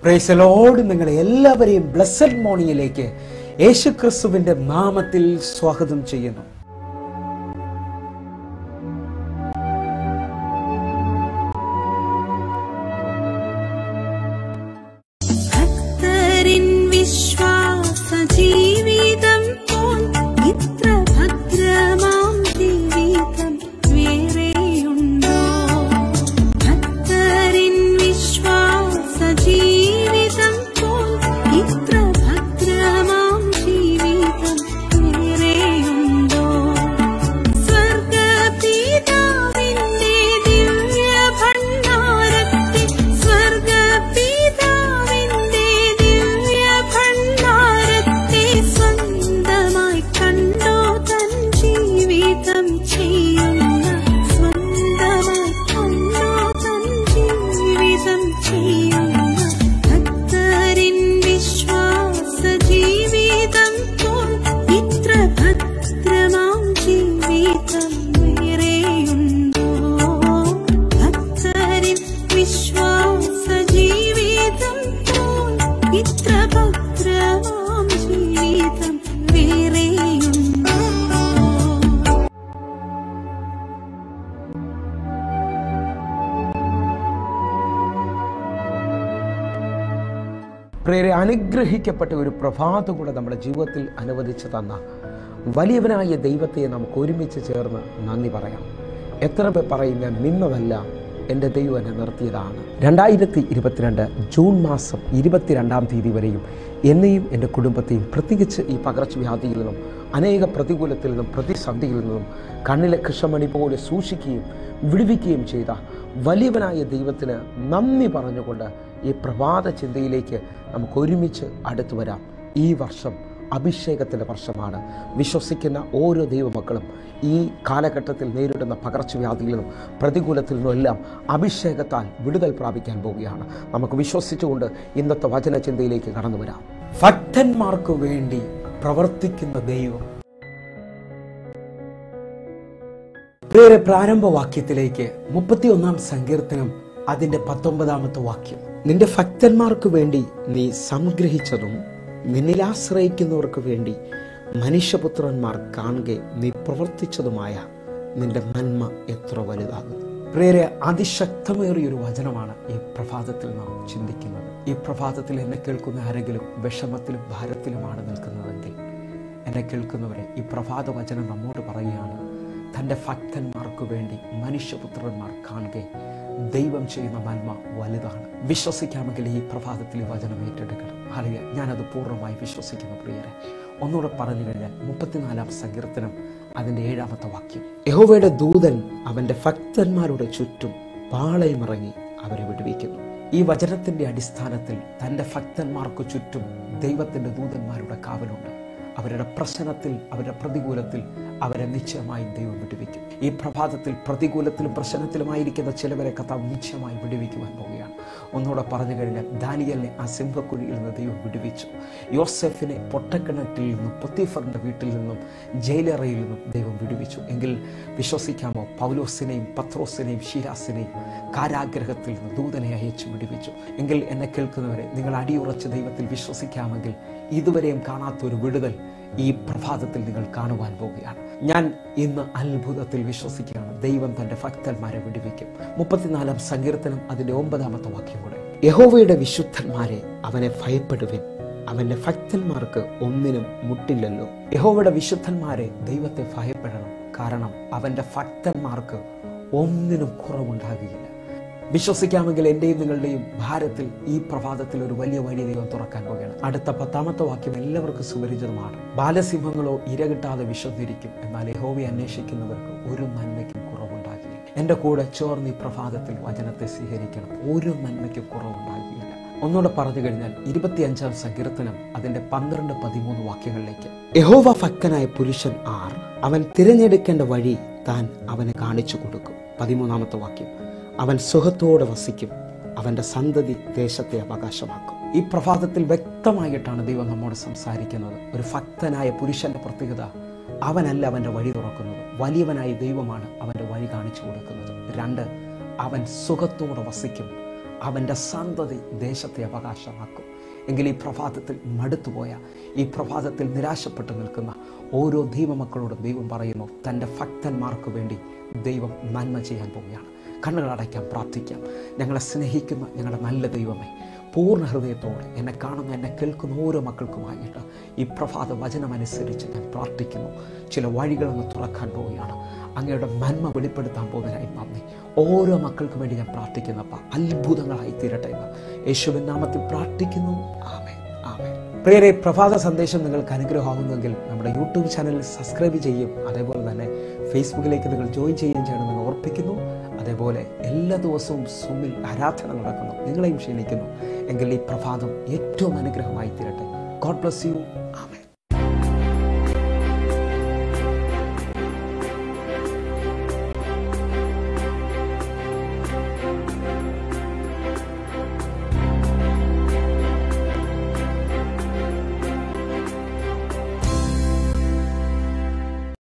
പ്രൈസലോട് നിങ്ങളെ എല്ലാവരെയും ബ്ലസ്സഡ് മോർണിംഗിലേക്ക് യേശു ക്രിസ്തുവിന്റെ നാമത്തിൽ സ്വാഗതം ചെയ്യുന്നു ഭക്തരിൻ വിശ്വാസ ജീവിതം പോൽ ഇത്ര ഭദ്രമാം ജീവിതം വേറെയുണ്ടോ ഭക്തരിൻ വിശ്വാസ ജീവിതം പോൽ ഇത്ര ഭദ്രമാം ജീവിതം വേറെയുണ്ടോ സ്വർഗപിതാവിന്റെ ദിവ്യ ഭണ്ഡാരത്തെ സ്വർഗപിതാവിന്റെ ദിവ്യ ഭണ്ഡാരത്തെ സ്വന്തമായി കണ്ടോ തൻ ജീവിതം ചെയ്യുന്ന സ്വന്തമായി കണ്ടോ തൻ ജീവിതം ചെയ്യുന്ന ഭക്തരിൻ വിശ്വാസ ജീവിതം പോൽ ഇത്ര ഭദ്രമാം ജീവിതം വേറെയുണ്ടോ ഭക്തരിൻ വിശ്വാസ ജീവിതം പോൽ ഇത്ര ഭദ്രമാം ജീവിതം വേറെയുണ്ടോ പ്രിയരെ അനുഗ്രഹിക്കപ്പെട്ട ഒരു പ്രഭാതം കൂടെ നമ്മുടെ ജീവിതത്തിൽ അനുവദിച്ചു തന്ന വലിയവനായ ദൈവത്തെ നമുക്ക് ഒരുമിച്ച് ചേർന്ന് നന്ദി പറയാം എത്ര പേർ പറയുന്ന നിന്നതല്ല എൻ്റെ ദൈവം എന്നെ നിർത്തിയതാണ് രണ്ടായിരത്തി ഇരുപത്തിരണ്ട് ജൂൺ മാസം ഇരുപത്തിരണ്ടാം തീയതി വരെയും എന്നെയും എൻ്റെ കുടുംബത്തെയും പ്രത്യേകിച്ച് ഈ പകർച്ചവ്യാധിയിൽ നിന്നും അനേക പ്രതികൂലത്തിൽ നിന്നും പ്രതിസന്ധിയിൽ നിന്നും കണ്ണിലെ കൃഷ്ണമണി പോലെ സൂക്ഷിക്കുകയും വിടുവിക്കുകയും ചെയ്ത വലിയവനായ ദൈവത്തിന് നന്ദി പറഞ്ഞുകൊണ്ട് ഈ പ്രഭാത ചിന്തയിലേക്ക് നമുക്ക് ഒരുമിച്ച് അടുത്തു വരാം ഈ വർഷം അഭിഷേകത്തിൻ്റെ വർഷമാണ് വിശ്വസിക്കുന്ന ഓരോ ദൈവമക്കളും ഈ കാലഘട്ടത്തിൽ നേരിടുന്ന പകർച്ചവ്യാധിയിൽ നിന്നും പ്രതികൂലത്തിൽ നിന്നും എല്ലാം അഭിഷേകത്താൽ വിടുതൽ പ്രാപിക്കാൻ പോവുകയാണ് നമുക്ക് വിശ്വസിച്ചുകൊണ്ട് ഇന്നത്തെ വചനചിന്തയിലേക്ക് കടന്നു വരാം ഭക്തന്മാർക്ക് വേണ്ടി പ്രവർത്തിക്കുന്ന ദൈവം പ്രിയരെ പ്രാരംഭവാക്യത്തിലേക്ക് മുപ്പത്തിയൊന്നാം സങ്കീർത്തനം അതിന്റെ പത്തൊമ്പതാമത്തെ വാക്യം നിന്റെ ഭക്തന്മാർക്ക് വേണ്ടി നീ സംഗ്രഹിച്ചതും നിന്നിൽ ആശ്രയിക്കുന്നവർക്ക് വേണ്ടി മനുഷ്യപുത്രന്മാർ കാണുക നീ പ്രവർത്തിച്ചതുമായ നിന്റെ നന്മ എത്ര വലുതാകുന്നു പ്രിയരെ അതിശക്തമേറിയ ഒരു വചനമാണ് ഈ പ്രഭാതത്തിൽ നാം ചിന്തിക്കുന്നത് ഈ പ്രഭാതത്തിൽ എന്നെ കേൾക്കുന്ന ആരെങ്കിലും വിഷമത്തിലും ഭാരത്തിലുമാണ് നിൽക്കുന്നതെങ്കിൽ എന്നെ കേൾക്കുന്നവരെ ഈ പ്രഭാത വചനം നമ്മോട് പറയുകയാണ് തൻ്റെ ഭക്തന്മാർക്ക് വേണ്ടി മനുഷ്യപുത്രന്മാർ കാണുക ദൈവം ചെയ്യുന്ന നന്മ വലുതാണ് വിശ്വസിക്കാമെങ്കിൽ ഈ പ്രഭാതത്തിൽ ഈ വചനം ഏറ്റെടുക്കണം അല്ലെങ്കിൽ ഞാനത് പൂർണ്ണമായി വിശ്വസിക്കുന്നു പ്രിയരെ ഒന്നുകൂടെ പറഞ്ഞു കഴിഞ്ഞാൽ മുപ്പത്തിനാലാം സങ്കീർത്തനം അതിൻ്റെ ഏഴാമത്തെ വാക്യം യഹോവയുടെ ദൂതൻ അവൻ്റെ ഭക്തന്മാരുടെ ചുറ്റും പാളയമിറങ്ങി അവരെ വിടുവിക്കുന്നു ഈ വചനത്തിന്റെ അടിസ്ഥാനത്തിൽ തൻ്റെ ഭക്തന്മാർക്ക് ചുറ്റും ദൈവത്തിൻ്റെ ദൂതന്മാരുടെ കാവലുണ്ട് അവരുടെ പ്രശ്നത്തിൽ അവരുടെ പ്രതികൂലത്തിൽ അവരെ നിശ്ചയമായും ദൈവം വിടുവിക്കും ഈ പ്രഭാതത്തിൽ പ്രതികൂലത്തിലും പ്രശ്നത്തിലുമായിരിക്കുന്ന ചിലവരെ കഥാവ് നിശ്ചയമായി വിടുവിക്കുവാൻ പോവുകയാണ് ഒന്നുകൂടെ പറഞ്ഞു കഴിഞ്ഞാൽ ദാനിയലിനെ ആ സിംഹക്കുഴിയിൽ നിന്ന് ദൈവം വിടുവിച്ചു യോസെഫിനെ പൊട്ടക്കിണറ്റിൽ നിന്നും പൊത്തിഫറിന്റെ വീട്ടിൽ നിന്നും ജയിലറയിൽ നിന്നും ദൈവം വിടുവിച്ചു എങ്കിൽ വിശ്വസിക്കാമോ പൗലോസിനെയും പത്രോസിനെയും ഷീരാസിനെയും കാരാഗ്രഹത്തിൽ നിന്ന് ദൂതനെ അയച്ചു വിടുവിച്ചു എങ്കിൽ എന്നെ കേൾക്കുന്നവരെ നിങ്ങൾ അടിയുറച്ച് ദൈവത്തിൽ വിശ്വസിക്കാമെങ്കിൽ ഇതുവരെയും കാണാത്ത ഒരു വിടുതൽ ഈ പ്രഭാതത്തിൽ നിങ്ങൾ കാണുവാൻ പോവുകയാണ് ഞാൻ ഇന്ന് അത്ഭുതത്തിൽ വിശ്വസിക്കുകയാണ് ദൈവം തന്റെ ഭക്തന്മാരെ വിടുവിക്കും മുപ്പത്തിനാലാം സങ്കീർത്തനം അതിന്റെ ഒമ്പതാമത്തെ വാക്യം കൂടെ യഹോവയുടെ വിശുദ്ധന്മാരെ അവനെ ഭയപ്പെടുവിൻ അവന്റെ ഭക്തന്മാർക്ക് ഒന്നിനും മുട്ടില്ലല്ലോ യഹോവയുടെ വിശുദ്ധന്മാരെ ദൈവത്തെ ഭയപ്പെടണം കാരണം അവന്റെ ഭക്തന്മാർക്ക് ഒന്നിനും കുറവുണ്ടാകുകയില്ല വിശ്വസിക്കാമെങ്കിൽ എന്റെയും നിങ്ങളുടെയും ഭാരത്തിൽ ഈ പ്രഭാതത്തിൽ ഒരു വലിയ വഴി ദൈവം തുറക്കാൻ പോകുകയാണ് അടുത്ത പത്താമത്തെ വാക്യം എല്ലാവർക്കും സുപരിചിതമാണ് ബാലസിംഹങ്ങളോ ഇരകിട്ടാതെ വിശന്നിരിക്കും എന്നാൽ യഹോവയെ അന്വേഷിക്കുന്നവർക്ക് ഒരു നന്മയ്ക്കും കുറവുണ്ടാകില്ല എന്റെ കൂടെ ചേർന്ന് ഈ പ്രഭാതത്തിൽ വചനത്തെ സ്വീകരിക്കണം ഒരു നന്മയ്ക്കും കുറവുണ്ടാകുകയില്ല ഒന്നുകൂടെ പറഞ്ഞു കഴിഞ്ഞാൽ ഇരുപത്തിയഞ്ചാം സങ്കീർത്തനം അതിന്റെ പന്ത്രണ്ട് പതിമൂന്ന് വാക്യങ്ങളിലേക്ക് യഹോവ ഭക്തനായ പുരുഷൻ ആർ അവൻ തിരഞ്ഞെടുക്കേണ്ട വഴി താൻ അവന് കാണിച്ചു കൊടുക്കും പതിമൂന്നാമത്തെ വാക്യം അവൻ സുഖത്തോടെ വസിക്കും അവന്റെ സന്തതി ദേശത്തെ അവകാശമാക്കും ഈ പ്രഭാതത്തിൽ വ്യക്തമായിട്ടാണ് ദൈവം നമ്മോട് സംസാരിക്കുന്നത് ഒരു ഭക്തനായ പുരുഷന്റെ പ്രത്യേകത അവനല്ല അവന്റെ വഴി തുറക്കുന്നത് വലിയവനായ ദൈവമാണ് അവന്റെ വഴി കാണിച്ചു കൊടുക്കുന്നത് രണ്ട് അവൻ സുഖത്തോടെ വസിക്കും അവൻ്റെ സന്തതി ദേശത്തെ അവകാശമാക്കും എങ്കിൽ ഈ പ്രഭാതത്തിൽ മടുത്തുപോയ ഈ പ്രഭാതത്തിൽ നിരാശപ്പെട്ടു നിൽക്കുന്ന ഓരോ ദൈവമക്കളോടും ദൈവം പറയുന്നു തൻ്റെ ഭക്തന്മാർക്ക് വേണ്ടി ദൈവം നന്മ ചെയ്യാൻ പോവുകയാണ് കണ്ണുകൾ അടയ്ക്കാം പ്രാർത്ഥിക്കാം ഞങ്ങളെ സ്നേഹിക്കുന്ന ഞങ്ങളുടെ നല്ല ദൈവമേ പൂർണ്ണ ഹൃദയത്തോടെ എന്നെ കാണുന്ന എന്നെ കേൾക്കുന്ന ഓരോ മക്കൾക്കുമായിട്ട് ഈ പ്രഭാത വചനമനുസരിച്ച് ഞാൻ പ്രാർത്ഥിക്കുന്നു ചില വഴികളൊന്ന് തുറക്കാൻ പോവുകയാണ് അങ്ങയുടെ നന്മ വെളിപ്പെടുത്താൻ പോകുന്നതിനായി നന്ദി ഓരോ മക്കൾക്കും വേണ്ടി ഞാൻ പ്രാർത്ഥിക്കുന്നപ്പ അത്ഭുതങ്ങളായി തീരട്ടെ എന്ന് യേശുവിൻ നാമത്തിൽ പ്രാർത്ഥിക്കുന്നു ആമേ ആമേ പ്രിയരെ പ്രഭാത സന്ദേശം നിങ്ങൾക്ക് അനുഗ്രഹമാകുന്നെങ്കിൽ നമ്മുടെ യൂട്യൂബ് ചാനൽ സബ്സ്ക്രൈബ് ചെയ്യും അതേപോലെ തന്നെ ഫേസ്ബുക്കിലേക്ക് നിങ്ങൾ ജോയിൻ ചെയ്യുകയും ചെയ്യണമെന്ന് ഓർപ്പിക്കുന്നു അതേപോലെ എല്ലാ ദിവസവും സുമിൽ ആരാധന നടക്കുന്നു നിങ്ങളെയും ക്ഷണിക്കുന്നു എങ്കിൽ ഈ പ്രഭാതം ഏറ്റവും അനുഗ്രഹമായി തീരട്ടെ ഗോഡ് ബ്ലസ് യു ആമേ